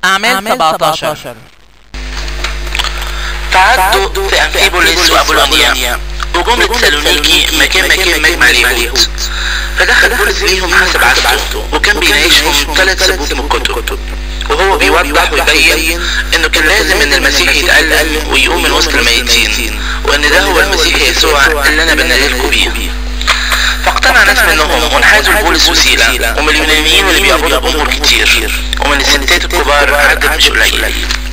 أعمال 17 تعدوا في أنفيبوليس وأبولونيا وجم لتسالونيكي مكان مكان مجمع اليهود فدخل بولس ليهم حسب عادته وكان بيناقشهم ثلاث سبوت من الكتب وهو بيوضح ويبين انه كان لازم ان المسيح يتألم ويقوم من وسط الميتين وان ده هو المسيح يسوع اللي انا بنادلكوا بيه فاقتنع ناس منهم وانحازوا لبولس وسيلة ومن اليونانيين اللي بيعبدوا بأمور كتير ومن الستات الكبار عدد مش قليل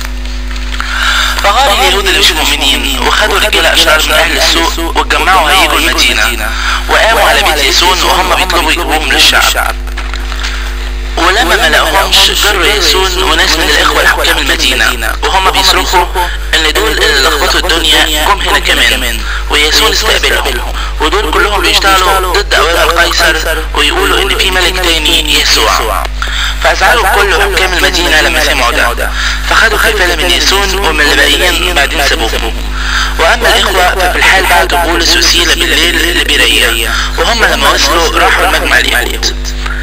فغار اليهود اللي مش مؤمنين وخدوا رجال اشرار من اهل السوق واتجمعوا هيجوا المدينة وقاموا على بيت ياسون وهم بيطلبوا يجيبوهم للشعب ولما ما لقوهمش جروا ياسون وناس من الاخوة لحكام المدينة وهم بيصرخوا ان دول اللي لخبطوا الدنيا جم هنا كمان وياسون استقبلهم ودول كلهم بيشتغلوا ضد اوامر قيصر ويقولوا ان في ملك تاني يسوع فازعلوا كل حكام المدينة لما سمعوا ده فخدوا خلفلة من ياسون ومن الباقيين بعدين سابوهم واما الاخوة ففي الحال بعتوا بولس وسيلة بالليل لبيرية وهم لما وصلوا راحوا المجمع اليهود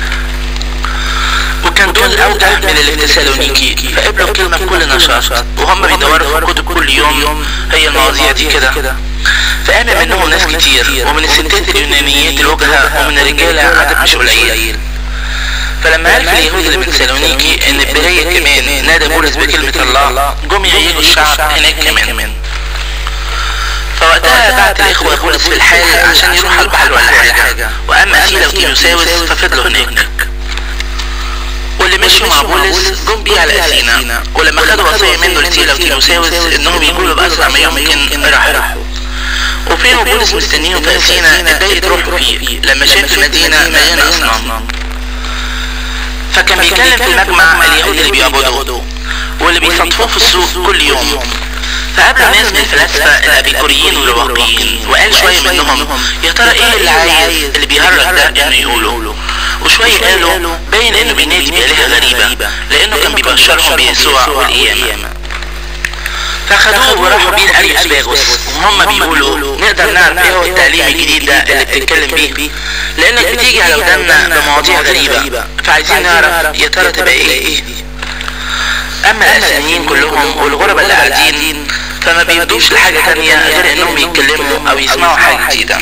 وكان دول اوجه من اللي في تسالونيكي فقبلوا الكلمة بكل نشاط وهم بيدوروا في الكتب كل يوم هي المواضيع دي كده فآمن منهم ناس كتير ومن الستات اليونانيات الوجهة ومن الرجالة عدد مش قليل فلما عرف اليهود اللي من سالونيكي ان البرية كمان نادى بولس بكلمة الله جم يهيجوا الشعب هناك كمان فوقتها بعت الاخوة بولس في الحال عشان يروح على البحر ولا حاجة واما سيلا وتيموساوس ففضلوا هناك واللي مشوا مع بولس جم بيه على اثينا ولما خدوا وصية منه لسيلا وتيموساوس انهم يقولوا باسرع ما يمكن راحوا وفين بولس مستنيهم في اثينا اتضايق روحه فيه لما شاف المدينة مليانة اصنام فكان بيتكلم في المجمع اليهود اللي بيعبدوا واللي بيصادفوه في السوق كل يوم فقابلوا ناس من الفلاسفة الابيكوريين والرواقيين وقال شوية منهم يا ترى ايه اللي عايز اللي بيهرج ده انه يقوله وشوية قالوا باين انه بينادي بآلهة غريبة لانه كان بيبشرهم بيسوع والقيامة فاخدوه وراحوا بيه لأريوس باغوس وهم بيقولوا نقدر نعرف ايه هو التعليم الجديد ده اللي بتتكلم بيه لانك بتيجي على ودنا بمواضيع غريبة فعايزين نعرف يا ترى تبقى ايه دي اما الاسلاميين كلهم والغرباء اللي قاعدين فما بيدوش لحاجة تانية غير انهم يتكلموا او يسمعوا حاجة جديدة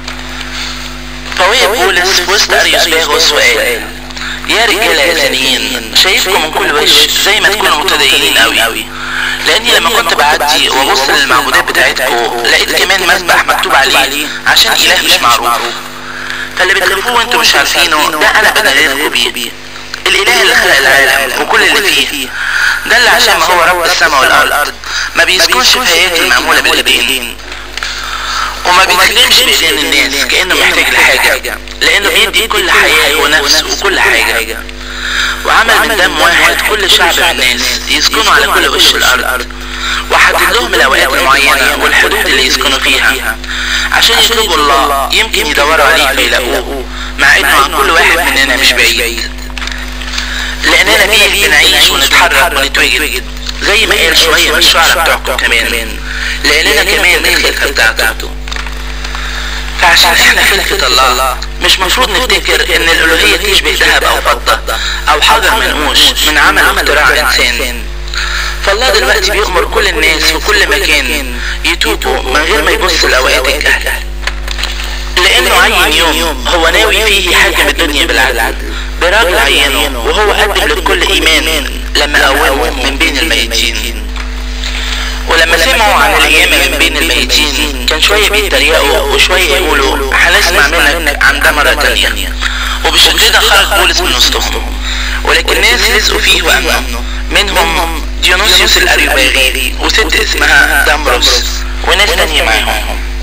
فوقف بولس في وسط اريوس باغوس وقال يا رجالة يا ثانيين شايفكم من كل وش زي ما تكونوا متدينين قوي لاني لما كنت بعدي وابص للمعبودات بتاعتكم لقيت كمان مسبح مكتوب عليه عشان اله مش معروف فاللي بتخافوه وانتم مش عارفينه ده انا بدللكم بيه الاله اللي خلق العالم وكل اللي فيه ده اللي عشان ما هو رب السماء والارض ما بيسكنش في هياكل معمولة بالايدين وما بيتكلمش بايدين الناس كانه محتاج لحاجة لانه بيدي كل حياة ونفس وكل حاجة وعمل من دم واحد كل شعب من الناس يسكنوا على كل وش الارض وحدد لهم الاوقات المعينة والحدود اللي يسكنوا فيها عشان يطلبوا الله يمكن يدوروا عليه فيلاقوه مع انه عن كل واحد مننا مش بعيد لاننا فيه بنعيش ونتحرك ونتوجد زي ما قال شوية من الشعراء بتوعكم كمان لاننا كمان الخلفة بتاعته فعشان احنا خلفة الله مش مفروض نفتكر ان الالوهية تشبه ذهب او فضة او حجر منقوش من عمل اختراع انسان فالله دلوقتي بيأمر كل الناس في كل مكان يتوبوا من غير ما يبص لاوقات الجهل لانه عين يوم هو ناوي فيه حاكم الدنيا بالعدل براجل عينه وهو قدم للكل ايمان لما قومهم من بين الميتين ولما سمعوا عن القيامة من بين الميتين كان شوية بيتريقوا وشوية يقولوا هنسمع منك عن ده مرة تانية وبالشكل ده خرج بولس من وسطهم ولكن ناس لزقوا فيه وامنوا منهم ديونيسيوس الاريوباغي وست اسمها دامروس وناس تانية معاهم